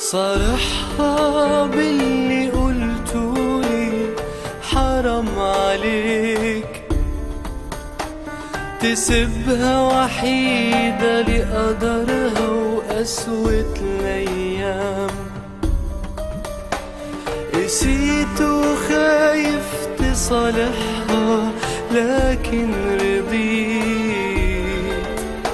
صارحها باللي قلتولي حرام عليك تسيبها وحيدة لقدرها وقسوة الأيام قسيت وخايف تصالحها لكن رضيت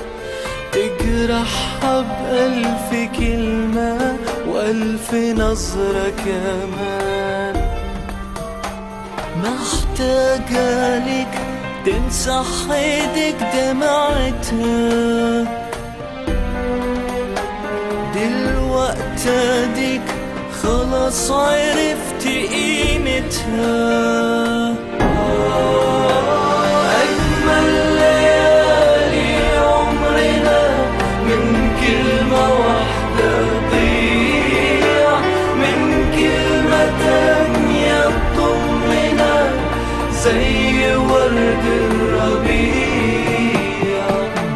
تجرحها بألف كلمة وألف نظرة كمان محتاجة لك تمسح ايدك دمعتها دلوقتي اديك خلاص عرفت قيمتها أجمل ليالي عمرنا من كلمة واحدة تضيع من كلمة تانية تضمنا زي ورد الربيع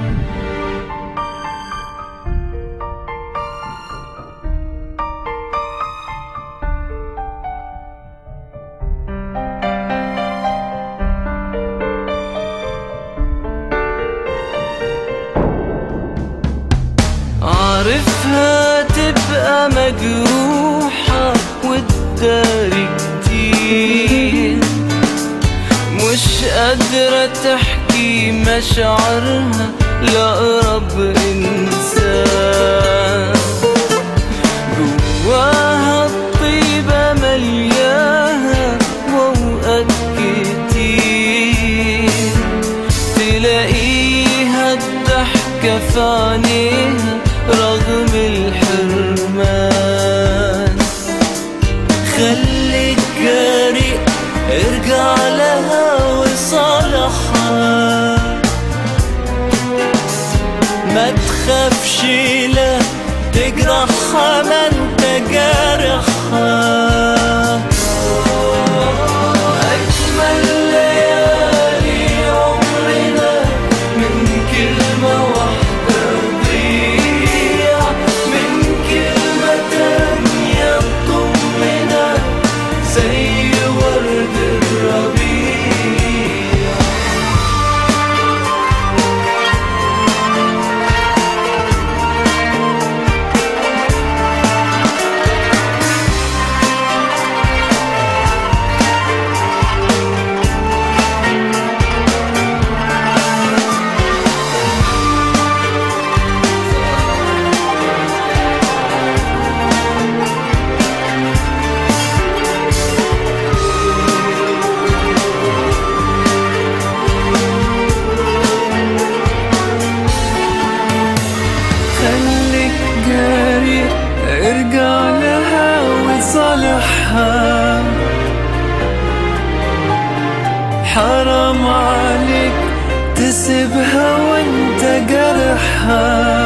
عارفها تبقى مجروحة والداري كتير مش قادرة تحكي مشاعرها لأقرب إنسان جواها الطيبة ملياها وأوقات كتير تلاقيها الضحكة في عينيها رغم الحرمان خليك جاري ارجع لها وصالحها ما تخافش لا تجرحها ما انت جارحها أجمل ليالي عمرنا من كلمة واحدة تضيع من كلمة تانية تضمنا زي ورد الربيع خليك جاري ارجع لها وصالحها حرام عليك تسيبها وانت جرحها